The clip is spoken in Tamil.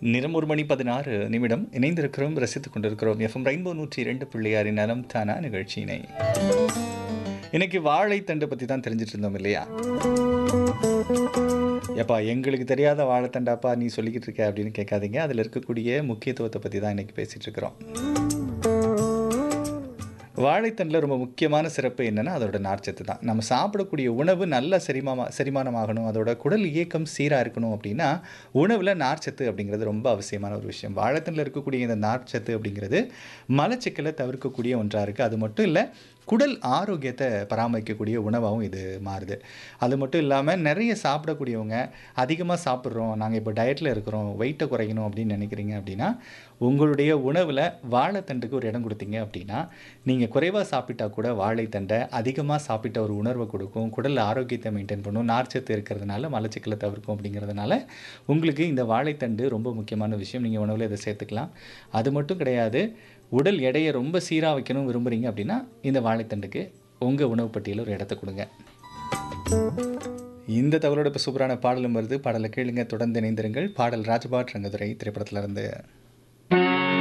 நிறம் ஒரு மணி பதினாறு நிமிடம் இணைந்திருக்கிறோம் ரசித்துக் கொண்டிருக்கிறோம் எஃப்எம் ரெயின்போ நூற்றி இரண்டு பிள்ளையாரின் நலம் தானா நிகழ்ச்சியினை இன்னைக்கு வாழைத்தண்டு பற்றி தான் தெரிஞ்சிட்டு இருந்தோம் இல்லையா எப்பா எங்களுக்கு தெரியாத வாழைத்தண்டாப்பா நீ சொல்லிக்கிட்டு இருக்க அப்படின்னு கேட்காதீங்க அதில் இருக்கக்கூடிய முக்கியத்துவத்தை பற்றி தான் இன்னைக்கு பேசிகிட்டு இருக்கிறோம் வாழைத்தண்டில் ரொம்ப முக்கியமான சிறப்பு என்னென்னா அதோட நார்ச்சத்து தான் நம்ம சாப்பிடக்கூடிய உணவு நல்ல செரிமாமா செரிமானமாகணும் அதோட குடல் இயக்கம் சீராக இருக்கணும் அப்படின்னா உணவில் நார்ச்சத்து அப்படிங்கிறது ரொம்ப அவசியமான ஒரு விஷயம் வாழைத்தண்டில் இருக்கக்கூடிய இந்த நார்ச்சத்து அப்படிங்கிறது மலச்சிக்கலை தவிர்க்கக்கூடிய ஒன்றாக இருக்குது அது மட்டும் இல்லை குடல் ஆரோக்கியத்தை பராமரிக்கக்கூடிய உணவாகவும் இது மாறுது அது மட்டும் இல்லாமல் நிறைய சாப்பிடக்கூடியவங்க அதிகமாக சாப்பிட்றோம் நாங்கள் இப்போ டயட்டில் இருக்கிறோம் வெயிட்டை குறைக்கணும் அப்படின்னு நினைக்கிறீங்க அப்படின்னா உங்களுடைய உணவில் வாழைத்தண்டுக்கு ஒரு இடம் கொடுத்தீங்க அப்படின்னா நீங்கள் குறைவாக சாப்பிட்டா கூட வாழைத்தண்டை அதிகமாக சாப்பிட்ட ஒரு உணர்வை கொடுக்கும் குடல் ஆரோக்கியத்தை மெயின்டைன் பண்ணும் நார்ச்சத்து இருக்கிறதுனால மலச்சிக்கலை தவிர்க்கும் அப்படிங்கிறதுனால உங்களுக்கு இந்த வாழைத்தண்டு ரொம்ப முக்கியமான விஷயம் நீங்கள் உணவில் இதை சேர்த்துக்கலாம் அது மட்டும் கிடையாது உடல் எடையை ரொம்ப சீராக வைக்கணும் விரும்புகிறீங்க அப்படின்னா இந்த வாழைத்தண்டுக்கு உங்கள் உணவு பட்டியலில் ஒரு இடத்த கொடுங்க இந்த தகவலோட இப்போ சூப்பரான பாடலும் வருது பாடலை கேளுங்க தொடர்ந்து இணைந்திருங்கள் பாடல் ராஜபாட் ரங்கதுரை திரைப்படத்துல இருந்து